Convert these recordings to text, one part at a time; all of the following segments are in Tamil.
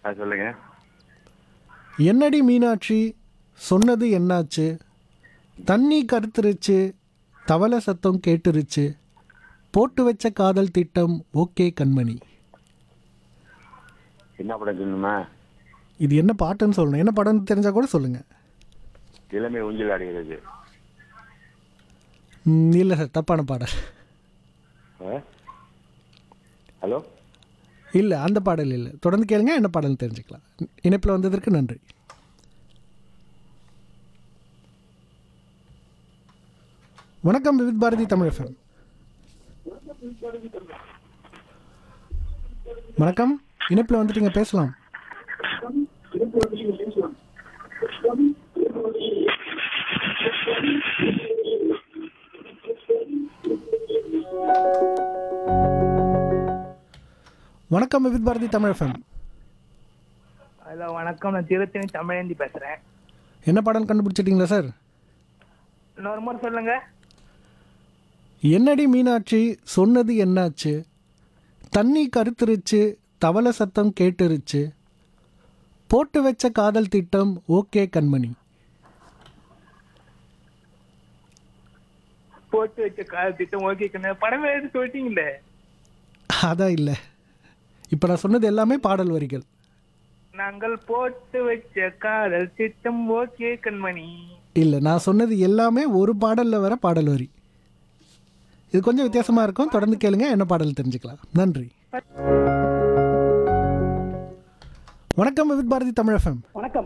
அது சொல்லுங்க என்னடி மீனாட்சி சொன்னது என்னாச்சு தண்ணி கருத்துருச்சு தவளை சத்தம் கேட்டுருச்சு போட்டு வச்ச காதல் திட்டம் ஓகே கண்மணி என்ன படம் சொல்லணுமா இது என்ன பாட்டுன்னு சொல்லணும் என்ன படம்னு தெரிஞ்சா கூட சொல்லுங்க இளமை ஊஞ்சல் ஆடுகிறது ம், இல்லை சார் தப்பான பாடல் ஆ? ஹலோ இல்லை அந்த பாடல் இல்லை தொடர்ந்து கேளுங்க என்ன பாடல்னு தெரிஞ்சுக்கலாம் இணைப்பில் வந்ததற்கு நன்றி வணக்கம் விவித் பாரதி தமிழ் எஃப்எம் வணக்கம் இணைப்பில் வந்துட்டீங்க பேசலாம் வணக்கம் விவித் பாரதி தமிழ் எஃப்எம் ஹலோ வணக்கம் நான் திருத்தணி தமிழேந்தி பேசுறேன் என்ன பாடல் கண்டுபிடிச்சிட்டீங்களா சார் இன்னொரு முறை சொல்லுங்க என்னடி மீனாட்சி சொன்னது என்னாச்சு தண்ணி கருத்துருச்சு தவளை சத்தம் கேட்டுருச்சு போட்டு வச்ச காதல் திட்டம் ஓகே கண்மணி போட்டு வச்ச கால திட்டம் ஓகே படமே எடுத்து சொல்லிட்டீங்களே அதான் இல்லை இப்போ நான் சொன்னது எல்லாமே பாடல் வரிகள் நாங்கள் போட்டு வச்ச காதல் திட்டம் ஓகே கண்மணி இல்லை நான் சொன்னது எல்லாமே ஒரு பாடலில் வர பாடல் வரி இது கொஞ்சம் வித்தியாசமாக இருக்கும் தொடர்ந்து கேளுங்க என்ன பாடல் தெரிஞ்சுக்கலாம் நன்றி வணக்கம் விவித் பாரதி தமிழ் எஃப்எம் வணக்கம்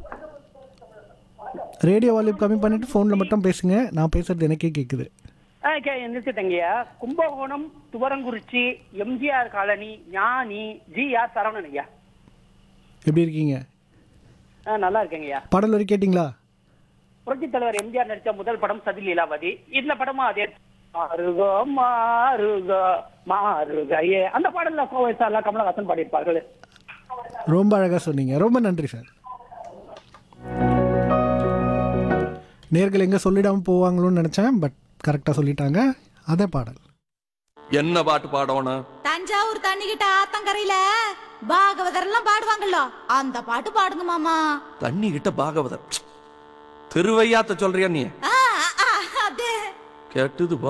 ரேடியோ வால்யூம் கம்மி பண்ணிட்டு ஃபோனில் மட்டும் பேசுங்க நான் பேசுறது எனக்கே கேட்குது ஆ கே நிறுத்திட்டங்கய்யா Kumbakonam Thuvarankurichi MGR colony Gnani G R Saravanan ஐயா எப்படி இருக்கீங்க ஆ நல்லா இருக்கேங்கய்யா பாடல் வரி கேட்டிங்களா புரட்சித் தலைவர் எம்ஜிஆர் நடிச்ச முதல் படம் சதி லீலாவதி இந்த படமும் அதே மாறுகோ மாறுகோ மாறுகையே அந்த பாடல்ல கோவை சார்லாம் கமலஹாசன் பாடியிருப்பார்கள் ரொம்ப அழகாக சொன்னீங்க ரொம்ப நன்றி சார் நேர்கள் எங்கே சொல்லிடாமல் போவாங்களோன்னு நினச்சேன் பட் கரெக்டாக சொல்லிட்டாங்க அதே பாடல் என்ன பாட்டு பாடணும் தஞ்சாவூர் தண்ணிக்கிட்ட ஆத்தங்கரையில பாகவதர் எல்லாம் பாடுவாங்கல்ல அந்த பாட்டு பாடுங்க மாமா தண்ணி கிட்ட பாகவதர் திருவையாத்த சொல்றியா நீ ஆ, ஆ, அது கேட்டது